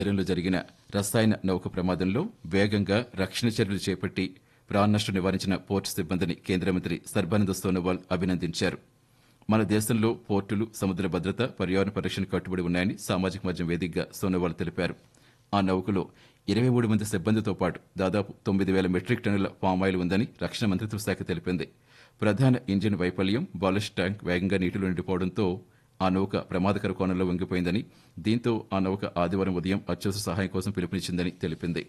తీరంలో జరిగిన రసాయన నౌక ప్రమాదంలో వేగంగా రక్షణ చర్యలు చేపట్టి ప్రాణనష్టం నివారించిన పోర్టు సిబ్బందిని కేంద్ర మంత్రి సర్బానంద సోనోవాల్ అభినందించారు మన దేశంలో పోర్టులు సముద్ర భద్రత పర్యావరణ పరిరక్షణ కట్టుబడి ఉన్నాయని సామాజిక మాధ్యమం వేదికగా సోనోవాల్ తెలిపారు ఆ నౌకలో ఇరవై మూడు మంది సిబ్బందితో పాటు దాదాపు తొమ్మిది వేల మెట్రిక్ టన్నుల పామాయిల్ ఉందని రక్షణ మంత్రిత్వ శాఖ తెలిపింది ప్రధాన ఇంజిన్ వైఫల్యం బాలిస్ట్ ట్యాంక్ వేగంగా నీటిలో నిండిపోవడంతో ఆ నౌక ప్రమాదకర కోణంలో వంగిపోయిందని దీంతో ఆ నౌక ఆదివారం ఉదయం అత్యవసర సహాయం కోసం పిలుపునిచ్చిందని తెలిపింది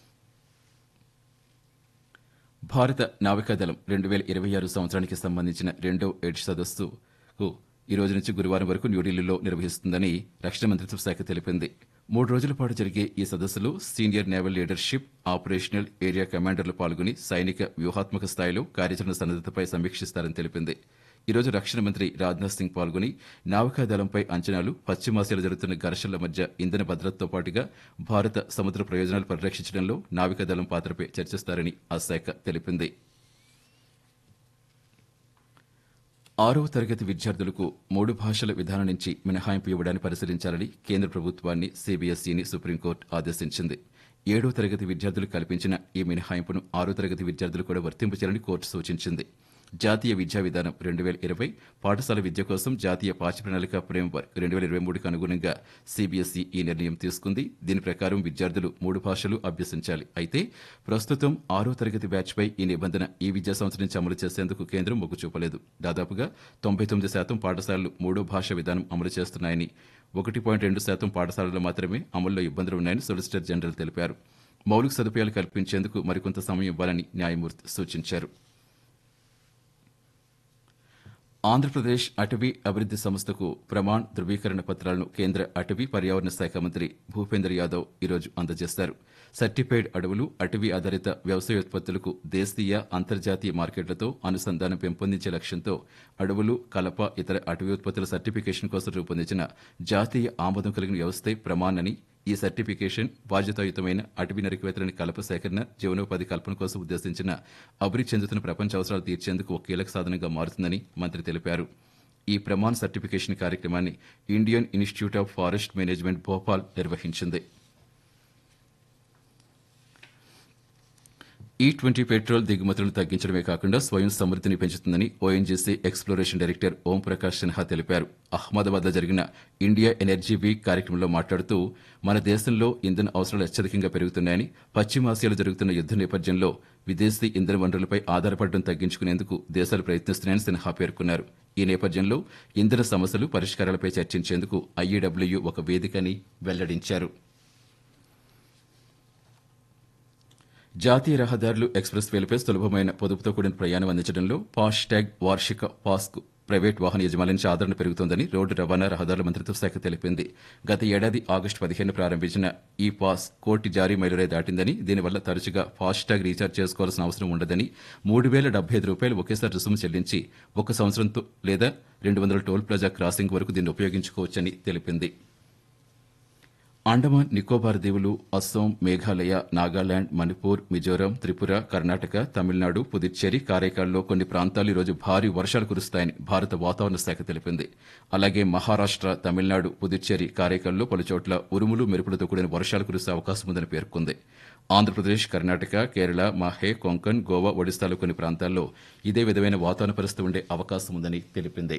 భారత నావికాదళం రెండు వేల ఇరవై ఆరు సంవత్సరానికి సంబంధించిన రెండో ఎడ్జ్ సదస్సుకు ఈ రోజు నుంచి గురువారం వరకు న్యూఢిల్లీలో నిర్వహిస్తుందని రక్షణ మంత్రిత్వ శాఖ తెలిపింది మూడు రోజుల పాటు జరిగే ఈ సదస్సులో senior naval leadership operational area కమాండర్లు పాల్గొని సైనిక వ్యూహాత్మక స్థాయిలో కార్యాచరణ సన్నద్దతపై సమీక్షిస్తారని తెలిపింది ఈ రోజు రక్షణ మంత్రి రాజ్నాథ్ సింగ్ పాల్గొని నావికాదళంపై అంచనాలు పశ్చిమాసియాలో జరుగుతున్న ఘర్షణల మధ్య ఇంధన భద్రతతో పాటుగా భారత సముద్ర ప్రయోజనాలు పరిరక్షించడంలో నావికాదళం పాత్రపై చర్చిస్తారని ఆ శాఖ తెలిపింది ఆరవ తరగతి విద్యార్థులకు మూడు భాషల విధానం నుంచి మినహాయింపు ఇవ్వడాన్ని పరిశీలించాలని కేంద్ర ప్రభుత్వాన్ని సీబీఎస్ఈని సుప్రీంకోర్టు ఆదేశించింది ఏడవ తరగతి విద్యార్థులు కల్పించిన ఈ మినహాయింపును ఆరో తరగతి విద్యార్థులు కూడా వర్తింపచేయాలని కోర్టు సూచించింది జాతీయ విద్యా విధానం రెండు వేల ఇరవై పాఠశాల విద్య కోసం జాతీయ పాఠ్య ప్రణాళిక ఫ్రేమ్వర్క్ రెండు వేల ఇరవై మూడుకు అనుగుణంగా సీబీఎస్ఈ ఈ నిర్ణయం తీసుకుంది దీని ప్రకారం విద్యార్థులు మూడు భాషలు అభ్యసించాలి అయితే ప్రస్తుతం ఆరో తరగతి బ్యాచ్పై ఈ నిబంధన ఈ విద్యా సంవత్సరం నుంచి అమలు చేసేందుకు కేంద్రం మొగ్గు చూపలేదు దాదాపుగా తొంభై తొమ్మిది శాతం పాఠశాలలు మూడో భాష విధానం అమలు చేస్తున్నాయని ఒకటి పాయింట్ రెండు శాతం పాఠశాలల్లో మాత్రమే అమల్లో ఇబ్బందులు ఉన్నాయని సొలిసిటర్ జనరల్ తెలిపారు మౌలిక సదుపాయాలు కల్పించేందుకు మరికొంత సమయం ఇవ్వాలని న్యాయమూర్తి సూచించారు ఆంధ్రప్రదేశ్ అటవీ అభివృద్ది సంస్థకు ప్రమాణ్ ధృవీకరణ పత్రాలను కేంద్ర అటవీ పర్యావరణ శాఖ మంత్రి భూపేందర్ యాదవ్ ఈరోజు అందజేస్తారు సర్టిఫైడ్ అడవులు అటవీ ఆధారిత వ్యవసాయోత్పత్తులకు దేశీయ అంతర్జాతీయ మార్కెట్లతో అనుసంధానం పెంపొందించే లక్ష్యంతో అడవులు కలప ఇతర అటవీ ఉత్పత్తుల సర్టిఫికేషన్ కోసం రూపొందించిన జాతీయ ఆమోదం కలిగిన వ్యవస్థే ప్రమాణ్ అని ఈ సర్టిఫికేషన్ బాధ్యతాయుతమైన అటవీ నరికివేతలని కలప సేకరణ జీవనోపాధి కల్పన కోసం ఉద్దేశించిన అభివృద్ధి చెందుతున్న ప్రపంచ అవసరాలు తీర్చేందుకు ఒక కీలక సాధనంగా మారుతుందని మంత్రి తెలిపారు ఈ ప్రమాణ్ సర్టిఫికేషన్ కార్యక్రమాన్ని Indian institute of forest management Bhopal నిర్వహించింది ఈ ట్వంటీ పెట్రోల్ దిగుమతులను తగ్గించడమే కాకుండా స్వయం సమృద్ధిని పెంచుతుందని ONGC exploration director Om Prakash Sinha తెలిపారు అహ్మదాబాద్లో జరిగిన ఇండియా ఎనర్జీ వీక్ కార్యక్రమంలో మాట్లాడుతూ మన దేశంలో ఇంధన అవసరాలు అత్యధికంగా పెరుగుతున్నాయని పశ్చిమాసియాలో జరుగుతున్న యుద్ద నేపథ్యంలో విదేశీ ఇంధన వనరులపై ఆధారపడడం తగ్గించుకునేందుకు దేశాలు ప్రయత్నిస్తున్నాయని సిన్హా పేర్కొన్నారు ఈ నేపథ్యంలో ఇంధన సమస్యలు పరిష్కారాలపై చర్చించేందుకు ఐఈడబ్ల్యూ ఒక వేదికని వెల్లడించారు జాతీయ రహదారులు ఎక్స్ప్రెస్ వేలపై సులభమైన పొదుపుతో కూడిన ప్రయాణం అందించడంలో ఫాస్ట్ ట్యాగ్ వార్షిక పాస్కు ప్రైవేట్ వాహన యజమానుల నుంచి ఆదరణ పెరుగుతోందని రోడ్డు రవాణా రహదారుల మంత్రిత్వ శాఖ తెలిపింది గత ఏడాది ఆగస్టు పదిహేను ప్రారంభించిన ఈ పాస్ కోటి జారీ మైలురాయి దాటిందని దీనివల్ల తరచుగా ఫాస్ట్ ట్యాగ్ రీఛార్జ్ చేసుకోవాల్సిన అవసరం ఉండదని మూడు వేల డెబ్బై ఐదు రూపాయలు ఒకేసారి రుసుము చెల్లించి ఒక సంవత్సరంతో లేదా రెండు వందల టోల్ ప్లాజా క్రాసింగ్ వరకు దీన్ని ఉపయోగించుకోవచ్చని తెలిపింది అండమాన్ నికోబార్ దీవులు అస్సోం మేఘాలయ నాగాలాండ్ మణిపూర్ మిజోరాం త్రిపుర కర్ణాటక తమిళనాడు పుదుచ్చేరి కారైకాల్లో కొన్ని ప్రాంతాలు ఈరోజు భారీ వర్షాలు కురుస్తాయని భారత వాతావరణ శాఖ తెలిపింది అలాగే మహారాష్ట తమిళనాడు పుదుచ్చేరి కారైకాల్లో పలుచోట్ల ఉరుములు మెరుపులతో కూడిన వర్షాలు కురిసే అవకాశం ఉందని పేర్కొంది ఆంధ్రప్రదేశ్ కర్ణాటక కేరళ మాహే కొంకణ్ గోవా ఒడిశాలో కొన్ని ప్రాంతాల్లో ఇదే విధమైన వాతావరణ పరిస్థితి ఉండే అవకాశం ఉందని తెలిపింది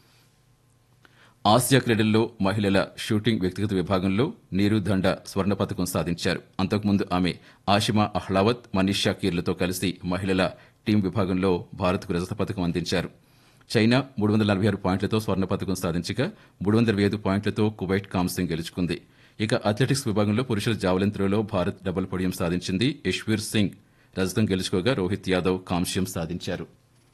ఆసియా క్రీడల్లో మహిళల షూటింగ్ వ్యక్తిగత విభాగంలో నీరు దండ స్వర్ణ పథకం సాధించారు అంతకుముందు ఆమె ఆషిమా అహ్లావత్ మనీషా కీర్లతో కలిసి మహిళల టీం విభాగంలో భారత్కు రజత పథకం అందించారు చైనా మూడు వందల నలభై ఆరు పాయింట్లతో స్వర్ణ పథకం సాధించగా మూడు వందల ఐదు పాయింట్లతో కువైట్ కాంసింగ్ గెలుచుకుంది ఇక అథ్లెటిక్స్ విభాగంలో పురుషుల జావలిన్ త్రోలో భారత్ డబుల్ పొడియం సాధించింది యశ్వీర్ సింగ్ రజతం గెలుచుకోగా రోహిత్ యాదవ్ కాంస్యం సాధించారు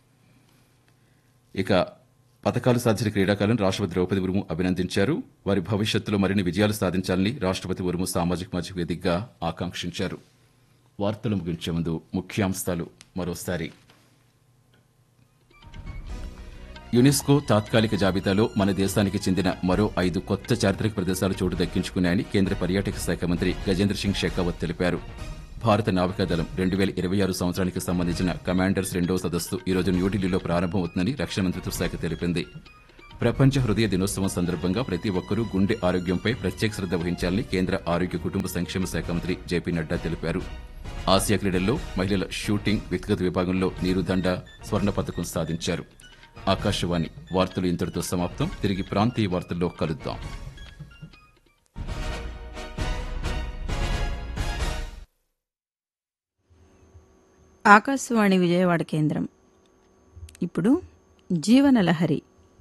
ఇక పథకాలు సాధించిన క్రీడాకారులను రాష్ట్రపతి ద్రౌపది ముర్ము అభినందించారు వారి భవిష్యత్తులో మరిన్ని విజయాలు సాధించాలని రాష్ట్రపతి ముర్ము సామాజిక మాధ్యమ వేదికగా ఆకాంక్షించారు వార్తలు ముగించే ముందు ముఖ్యాంశాలు మరోసారి యునెస్కో తాత్కాలిక జాబితాలో మన దేశానికి చెందిన మరో ఐదు కొత్త చారిత్రక ప్రదేశాలు చోటు దక్కించుకున్నాయని కేంద్ర పర్యాటక శాఖ మంత్రి గజేంద్ర సింగ్ షెకావత్ తెలిపారు భారత నావికాదళం రెండు వేల ఇరవై ఆరు సంవత్సరానికి సంబంధించిన కమాండర్స్ రెండవ సదస్సు ఈరోజు న్యూఢిల్లీలో ప్రారంభమవుతుందని రక్షణ మంత్రిత్వ శాఖ తెలిపింది ప్రపంచ హృదయ దినోత్సవం సందర్భంగా ప్రతి ఒక్కరూ గుండె ఆరోగ్యంపై ప్రత్యేక శ్రద్ధ వహించాలని కేంద్ర ఆరోగ్య కుటుంబ సంక్షేమ శాఖ మంత్రి జేపీ నడ్డా తెలిపారు ఆసియా క్రీడల్లో మహిళల షూటింగ్ వ్యక్తిగత విభాగంలో నీరుదండ స్వర్ణ పథకం సాధించారు ఆకాశవాణి వార్తలు ఇంతటితో సమాప్తం తిరిగి ప్రాంతీయ వార్తల్లో కలుద్దాం ఆకాశవాణి విజయవాడ కేంద్రం ఇప్పుడు జీవనలహరి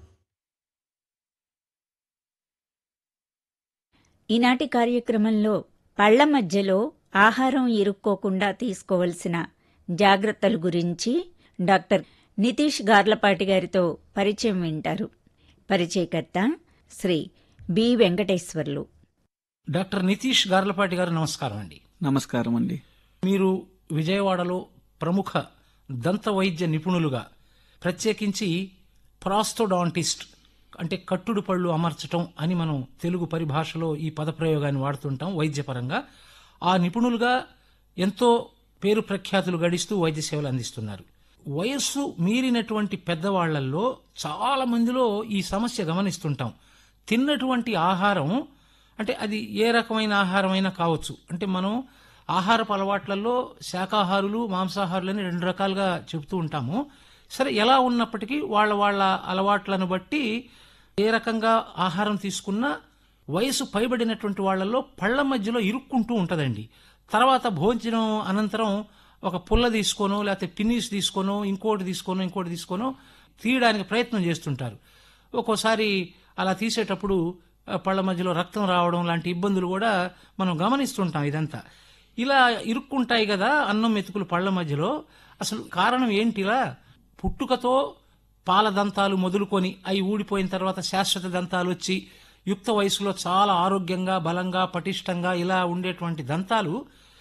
ఈనాటి కార్యక్రమంలో పళ్ల మధ్యలో ఆహారం ఇరుక్కోకుండా తీసుకోవలసిన జాగ్రత్తల గురించి డాక్టర్ నితీష్ గార్లపాటి గారితో పరిచయం వింటారు పరిచయకర్త శ్రీ బి వెంకటేశ్వర్లు డాక్టర్ నితీష్ గార్లపాటి గారు నమస్కారం అండి నమస్కారం అండి మీరు విజయవాడలో ప్రముఖ దంత వైద్య నిపుణులుగా ప్రత్యేకించి ప్రాస్టోడాంటిస్ట్ అంటే కట్టుడు పళ్ళు అమర్చటం అని మనం తెలుగు పరిభాషలో ఈ పదప్రయోగాన్ని వాడుతుంటాం వైద్యపరంగా ఆ నిపుణులుగా ఎంతో పేరు ప్రఖ్యాతులు గడిస్తూ వైద్య సేవలు అందిస్తున్నారు వయస్సు మీరినటువంటి పెద్దవాళ్లలో చాలా మందిలో ఈ సమస్య గమనిస్తుంటాం తిన్నటువంటి ఆహారం అంటే అది ఏ రకమైన ఆహారమైనా కావచ్చు అంటే మనం ఆహారపు అలవాట్లలో శాకాహారులు మాంసాహారులని రెండు రకాలుగా చెబుతూ ఉంటాము సరే ఎలా ఉన్నప్పటికీ వాళ్ళ వాళ్ళ అలవాట్లను బట్టి ఏ రకంగా ఆహారం తీసుకున్నా వయసు పైబడినటువంటి వాళ్ళల్లో పళ్ళ మధ్యలో ఇరుక్కుంటూ ఉంటుందండి తర్వాత భోజనం అనంతరం ఒక పుల్ల తీసుకోనో లేకపోతే పిన్నీస్ తీసుకోనో ఇంకోటి తీసుకోనో ఇంకోటి తీసుకోనో తీయడానికి ప్రయత్నం చేస్తుంటారు ఒక్కోసారి అలా తీసేటప్పుడు ఆ, పళ్ళ మధ్యలో రక్తం రావడం లాంటి ఇబ్బందులు కూడా మనం గమనిస్తుంటాం ఇదంతా ఇలా ఇరుక్కుంటాయి కదా అన్నం మెతుకులు పళ్ళ మధ్యలో అసలు కారణం ఏంటిలా పుట్టుకతో పాల దంతాలు మొదలుకొని అవి ఊడిపోయిన తర్వాత శాశ్వత దంతాలు వచ్చి యుక్త వయసులో చాలా ఆరోగ్యంగా బలంగా పటిష్టంగా ఇలా ఉండేటువంటి దంతాలు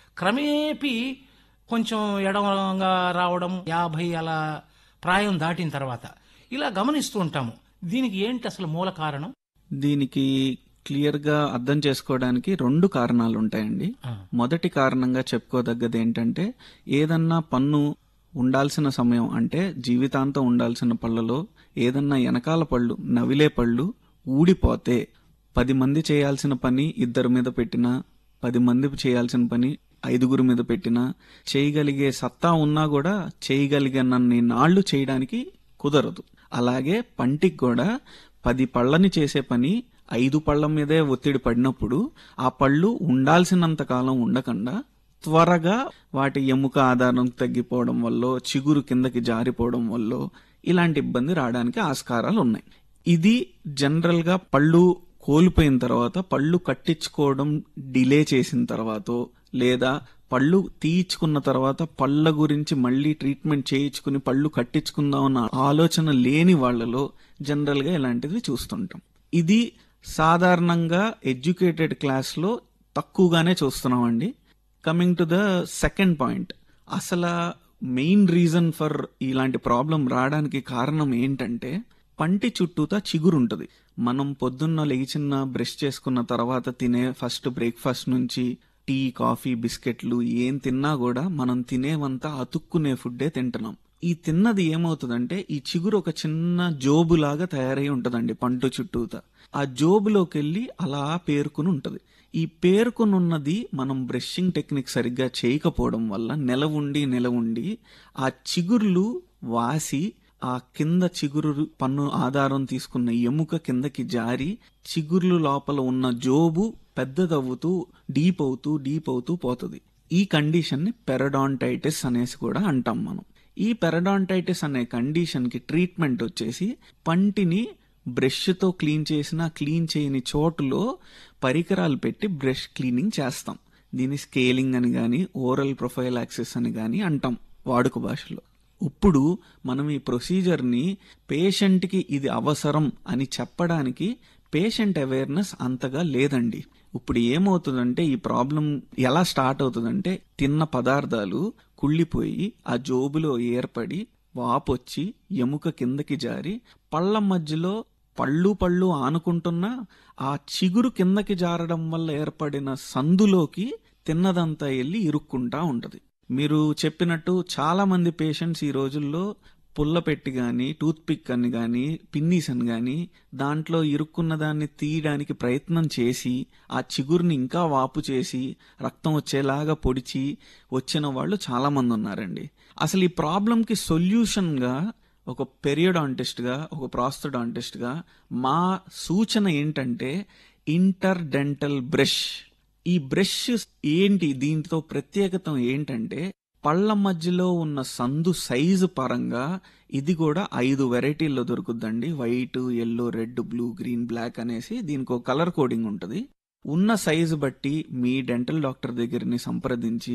క్రమేపీ కొంచెం ఎడమగా రావడం యాభై అలా ప్రాయం దాటిన తర్వాత ఇలా గమనిస్తూ ఉంటాము దీనికి ఏంటి అసలు మూల కారణం దీనికి క్లియర్ గా అర్థం చేసుకోవడానికి రెండు కారణాలు ఉంటాయండి ఆ. మొదటి కారణంగా చెప్పుకోదగ్గది ఏంటంటే ఏదన్నా పన్ను ఉండాల్సిన సమయం అంటే జీవితాంతం ఉండాల్సిన పళ్ళలో ఏదన్నా వెనకాల పళ్ళు నవిలే పళ్ళు ఊడిపోతే పది మంది చేయాల్సిన పని ఇద్దరి మీద పెట్టినా పది మంది చేయాల్సిన పని ఐదుగురు మీద పెట్టినా చేయగలిగే సత్తా ఉన్నా కూడా చేయగలిగినన్ని నాళ్లు చేయడానికి కుదరదు అలాగే పంటికి కూడా పది పళ్ళని చేసే పని ఐదు పళ్ళ మీదే ఒత్తిడి పడినప్పుడు ఆ పళ్ళు ఉండాల్సినంత కాలం ఉండకుండా త్వరగా వాటి ఎముక ఆధారం తగ్గిపోవడం వల్ల చిగురు కిందకి జారిపోవడం వల్ల ఇలాంటి ఇబ్బంది రావడానికి ఆస్కారాలు ఉన్నాయి ఇది జనరల్ గా పళ్ళు కోల్పోయిన తర్వాత పళ్ళు కట్టించుకోవడం డిలే చేసిన తర్వాత లేదా పళ్ళు తీయించుకున్న తర్వాత పళ్ళ గురించి మళ్ళీ ట్రీట్మెంట్ చేయించుకుని పళ్ళు కట్టించుకుందాం అన్న ఆలోచన లేని వాళ్ళలో జనరల్ గా ఇలాంటివి చూస్తుంటాం ఇది సాధారణంగా ఎడ్యుకేటెడ్ క్లాస్ లో తక్కువగానే చూస్తున్నామండి coming to the second point అసలు మెయిన్ రీజన్ ఫర్ ఇలాంటి ప్రాబ్లం రావడానికి కారణం ఏంటంటే పంటి చుట్టూతా చిగురు ఉంటుంది మనం పొద్దున్న లేచిన బ్రష్ చేసుకున్న తర్వాత తినే ఫస్ట్ బ్రేక్ఫాస్ట్ నుంచి టీ కాఫీ బిస్కెట్లు ఏం తిన్నా కూడా మనం తినేవంతా అతుక్కునే ఫుడ్డే తింటున్నాం ఈ తిన్నది ఏమవుతుందంటే ఈ చిగురు ఒక చిన్న జోబులాగా తయారై ఉంటదండి పంట చుట్టూతా ఆ జోబులోకి వెళ్ళి అలా పేరుకుని ఉంటది ఈ పేరుకునున్నది మనం బ్రషింగ్ టెక్నిక్ సరిగ్గా చేయకపోవడం వల్ల నెల ఉండి నెల ఉండి ఆ చిగుర్లు వాసి ఆ కింద చిగురు పన్ను ఆధారం తీసుకున్న ఎముక కిందకి జారి చిగుర్లు లోపల ఉన్న జోబు పెద్దదవుతూ డీప్ అవుతూ డీప్ అవుతూ పోతుంది ఈ కండిషన్ ని పెరడాంటైటిస్ అనేసి కూడా అంటాం మనం ఈ పెరడాంటైటిస్ అనే కండిషన్ కి ట్రీట్మెంట్ వచ్చేసి పంటిని బ్రష్ తో క్లీన్ చేసిన క్లీన్ చేయని చోటులో పరికరాలు పెట్టి బ్రష్ క్లీనింగ్ చేస్తాం దీన్ని స్కేలింగ్ అని గాని ఓరల్ ప్రొఫైల్ యాక్సెస్ అని గాని అంటాం వాడుక భాషలో ఇప్పుడు మనం ఈ ప్రొసీజర్ ని పేషెంట్ కి ఇది అవసరం అని చెప్పడానికి పేషెంట్ అవేర్నెస్ అంతగా లేదండి ఇప్పుడు ఏమవుతుందంటే ఈ ప్రాబ్లం ఎలా స్టార్ట్ అవుతుందంటే తిన్న పదార్థాలు కుళ్ళిపోయి ఆ జోబులో ఏర్పడి వాపొచ్చి ఎముక కిందకి జారి పళ్ళ మధ్యలో పళ్ళు పళ్ళు ఆనుకుంటున్నా ఆ చిగురు కిందకి జారడం వల్ల ఏర్పడిన సందులోకి తిన్నదంతా వెళ్ళి ఇరుక్కుంటా ఉంటది మీరు చెప్పినట్టు చాలా మంది పేషెంట్స్ ఈ రోజుల్లో పుల్ల పెట్టి గాని టూత్ పిక్ అని గాని పిన్నీస్ అని గాని దాంట్లో ఇరుక్కున్న దాన్ని తీయడానికి ప్రయత్నం చేసి ఆ చిగురుని ఇంకా వాపు చేసి రక్తం వచ్చేలాగా పొడిచి వచ్చిన వాళ్ళు చాలా మంది ఉన్నారండి అసలు ఈ ప్రాబ్లంకి సొల్యూషన్ గా ఒక పెరియోడాంటిస్ట్ గా ఒక ప్రాస్థోడాంటిస్ట్ గా మా సూచన ఏంటంటే ఇంటర్ డెంటల్ బ్రష్ ఈ బ్రష్ ఏంటి దీంతో ప్రత్యేకత ఏంటంటే పళ్ళ మధ్యలో ఉన్న సందు సైజు పరంగా ఇది కూడా ఐదు వెరైటీల్లో దొరుకుద్దండి white yellow red blue green black అనేసి దీనికి ఒక కలర్ కోడింగ్ ఉంటుంది ఉన్న సైజు బట్టి మీ డెంటల్ డాక్టర్ దగ్గరని సంప్రదించి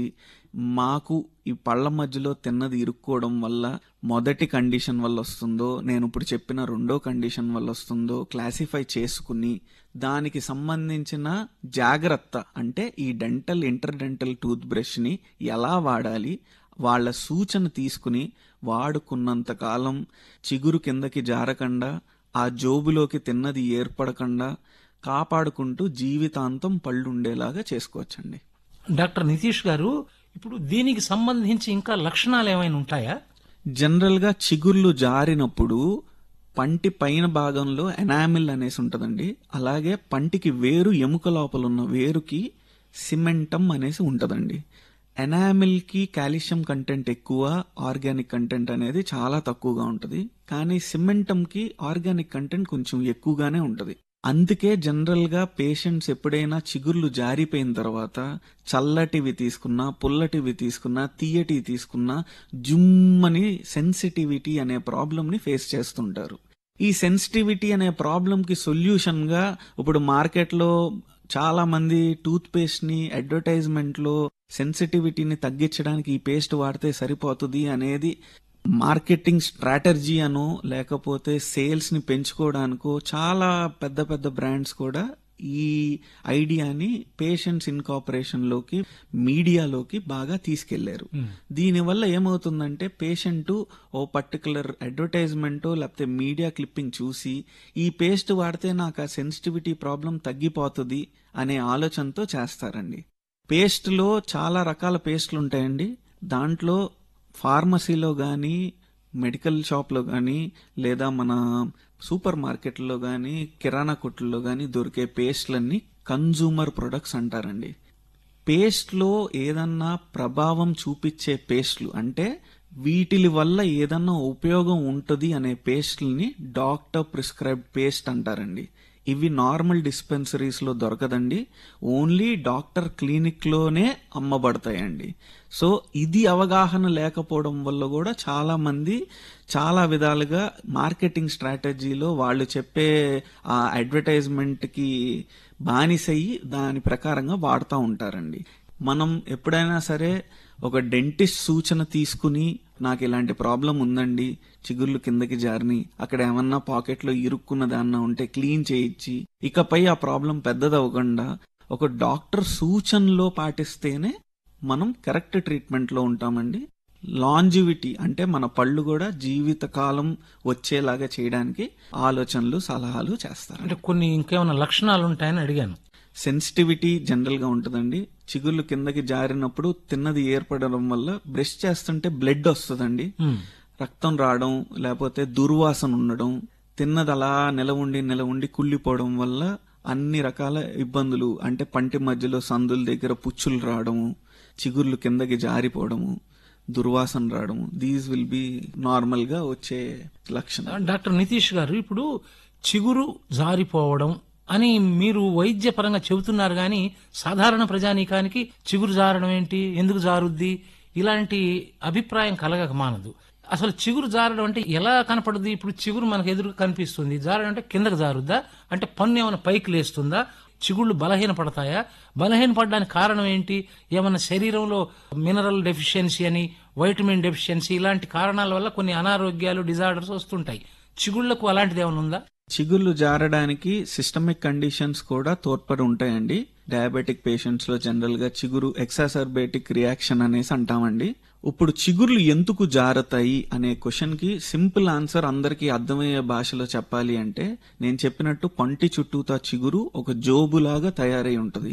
మాకు ఈ పళ్ళ మధ్యలో తిన్నది ఇరుక్కోవడం వల్ల మొదటి కండిషన్ వల్ల వస్తుందో నేను ఇప్పుడు చెప్పిన రెండో కండిషన్ వల్ల వస్తుందో క్లాసిఫై చేసుకుని దానికి సంబంధించిన జాగ్రత్త అంటే ఈ డెంటల్ ఇంటర్ డెంటల్ టూత్ బ్రష్ని ఎలా వాడాలి వాళ్ళ సూచన తీసుకుని వాడుకున్నంత కాలం చిగురు కిందకి జారకుండా ఆ జోబులోకి తిన్నది ఏర్పడకుండా కాపాడుకుంటూ జీవితాంతం పళ్ళు ఉండేలాగా చేసుకోవచ్చండి డాక్టర్ నితీష్ గారు ఇప్పుడు దీనికి సంబంధించి ఇంకా లక్షణాలు ఏమైనా ఉంటాయా జనరల్ గా చిగుర్లు జారినప్పుడు పంటి పైన భాగంలో ఎనామిల్ అనేసి ఉంటదండి అలాగే పంటికి వేరు ఎముక లోపల ఉన్న వేరుకి సిమెంటం అనేసి ఉంటదండి ఎనామిల్ కి కాల్షియం కంటెంట్ ఎక్కువ ఆర్గానిక్ కంటెంట్ అనేది చాలా తక్కువగా ఉంటది కానీ సిమెంటం కి ఆర్గానిక్ కంటెంట్ కొంచెం ఎక్కువగానే ఉంటది అందుకే జనరల్ గా పేషెంట్స్ ఎప్పుడైనా చిగుర్లు జారిపోయిన తర్వాత చల్లటివి తీసుకున్నా పుల్లటివి తీసుకున్నా తీయటివి తీసుకున్నా జుమ్మని సెన్సిటివిటీ అనే ప్రాబ్లం ని ఫేస్ చేస్తుంటారు ఈ సెన్సిటివిటీ అనే ప్రాబ్లం కి సొల్యూషన్ గా ఇప్పుడు మార్కెట్ లో చాలా మంది టూత్ పేస్ట్ ని అడ్వర్టైజ్మెంట్ లో సెన్సిటివిటీని తగ్గించడానికి ఈ పేస్ట్ వాడితే సరిపోతుంది అనేది మార్కెటింగ్ స్ట్రాటజీ అనో లేకపోతే సేల్స్ ని పెంచుకోవడానికో చాలా పెద్ద పెద్ద బ్రాండ్స్ కూడా ఈ ఐడియాని పేషెంట్స్ ఇన్కాపరేషన్ లోకి మీడియాలోకి బాగా తీసుకెళ్లారు దీనివల్ల ఏమవుతుందంటే పేషెంట్ ఓ పర్టికులర్ అడ్వర్టైజ్మెంట్ లేకపోతే మీడియా క్లిప్పింగ్ చూసి ఈ పేస్ట్ వాడితే నాకు ఆ సెన్సిటివిటీ ప్రాబ్లం తగ్గిపోతుంది అనే ఆలోచనతో చేస్తారండి పేస్ట్లో చాలా రకాల పేస్ట్లు ఉంటాయండి దాంట్లో ఫార్మసీలో కానీ మెడికల్ షాప్లో కానీ లేదా మన సూపర్ మార్కెట్లో కానీ కిరాణా కొట్టుల్లో కానీ దొరికే పేస్ట్లన్నీ కన్జూమర్ ప్రొడక్ట్స్ అంటారండి పేస్ట్లో ఏదన్నా ప్రభావం చూపించే పేస్ట్లు అంటే వీటిలి వల్ల ఏదన్నా ఉపయోగం ఉంటుంది అనే పేస్ట్లని డాక్టర్ ప్రిస్క్రైబ్డ్ పేస్ట్ అంటారండి ఇవి నార్మల్ డిస్పెన్సరీస్ లో దొరకదండి ఓన్లీ డాక్టర్ క్లినిక్ లోనే అమ్మబడతాయండి సో ఇది అవగాహన లేకపోవడం వల్ల కూడా చాలా మంది చాలా విధాలుగా మార్కెటింగ్ స్ట్రాటజీలో వాళ్ళు చెప్పే ఆ అడ్వర్టైజ్మెంట్ కి బానిసయ్యి దాని ప్రకారంగా వాడుతూ ఉంటారండి మనం ఎప్పుడైనా సరే ఒక డెంటిస్ట్ సూచన తీసుకుని నాకు ఇలాంటి ప్రాబ్లం ఉందండి చిగుర్లు కిందకి జారిని అక్కడ ఏమన్నా పాకెట్లో ఇరుక్కున్న దాన్న ఉంటే క్లీన్ చేయించి ఇకపై ఆ ప్రాబ్లం పెద్దదవ్వకుండా ఒక డాక్టర్ సూచనలో పాటిస్తేనే మనం కరెక్ట్ ట్రీట్మెంట్ లో ఉంటామండి లాంజివిటీ అంటే మన పళ్ళు కూడా జీవితకాలం వచ్చేలాగా చేయడానికి ఆలోచనలు సలహాలు చేస్తారు అంటే కొన్ని ఇంకేమైనా లక్షణాలు ఉంటాయని అడిగాను సెన్సిటివిటీ జనరల్ గా ఉంటుందండి చిగుళ్ళు కిందకి జారినప్పుడు తిన్నది ఏర్పడడం వల్ల బ్రష్ చేస్తుంటే బ్లడ్ వస్తుందండి మ్మ్. రక్తం రావడం లేకపోతే దుర్వాసన ఉండడం తిన్నది అలా నిల ఉండి నిల ఉండి కుళ్ళిపోవడం వల్ల అన్ని రకాల ఇబ్బందులు అంటే పంటి మధ్యలో సందుల దగ్గర పుచ్చులు రావడము చిగుర్లు కిందకి జారిపోవడము దుర్వాసన రావడము దీస్ విల్ బి నార్మల్ గా వచ్చే లక్షణం డాక్టర్ నితీష్ గారు ఇప్పుడు చిగురు జారిపోవడం అని మీరు వైద్యపరంగా చెబుతున్నారు కానీ సాధారణ ప్రజానీకానికి చిగురు జారడం ఏంటి ఎందుకు జారుద్ది ఇలాంటి అభిప్రాయం కలగక మానదు అసలు చిగురు జారడం అంటే ఎలా కనపడుద్ది ఇప్పుడు చిగురు మనకు ఎదురుగా కనిపిస్తుంది జారడం అంటే కిందకు జారుద్దా అంటే పన్ను ఏమైనా పైకి లేస్తుందా చిగుళ్ళు బలహీన పడతాయా బలహీన పడడానికి కారణం ఏంటి ఏమైనా శరీరంలో మినరల్ డెఫిషియన్సీ అని వైటమిన్ డెఫిషియన్సీ ఇలాంటి కారణాల వల్ల కొన్ని అనారోగ్యాలు డిజార్డర్స్ వస్తుంటాయి చిగుళ్లకు అలాంటిది ఏమైనా ఉందా చిగుళ్ళు జారడానికి సిస్టమిక్ కండిషన్స్ కూడా తోడ్పడి ఉంటాయండి డయాబెటిక్ పేషెంట్స్ లో జనరల్ గా చిగురు ఎక్సాసర్బేటిక్ రియాక్షన్ అనేసి అంటామండి ఇప్పుడు చిగుర్లు ఎందుకు జారతాయి అనే క్వశ్చన్ కి సింపుల్ ఆన్సర్ అందరికీ అర్థమయ్యే భాషలో చెప్పాలి అంటే నేను చెప్పినట్టు పంటి చుట్టూతా చిగురు ఒక జోబులాగా తయారై ఉంటది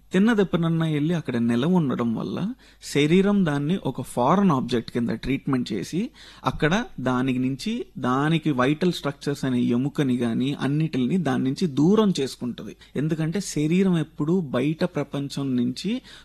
తిన్నది ఎప్పుడన్నా వెళ్ళి అక్కడ నిలవ ఉండడం వల్ల శరీరం దాన్ని ఒక ఫారెన్ ఆబ్జెక్ట్ కింద ట్రీట్మెంట్ చేసి అక్కడ దానికి నుంచి దానికి వైటల్ స్ట్రక్చర్స్ అనే ఎముకని గాని అన్నిటిని దాని నుంచి దూరం చేసుకుంటది ఎందుకంటే శరీరం ఎప్పుడు బయట ప్రపంచం నుంచి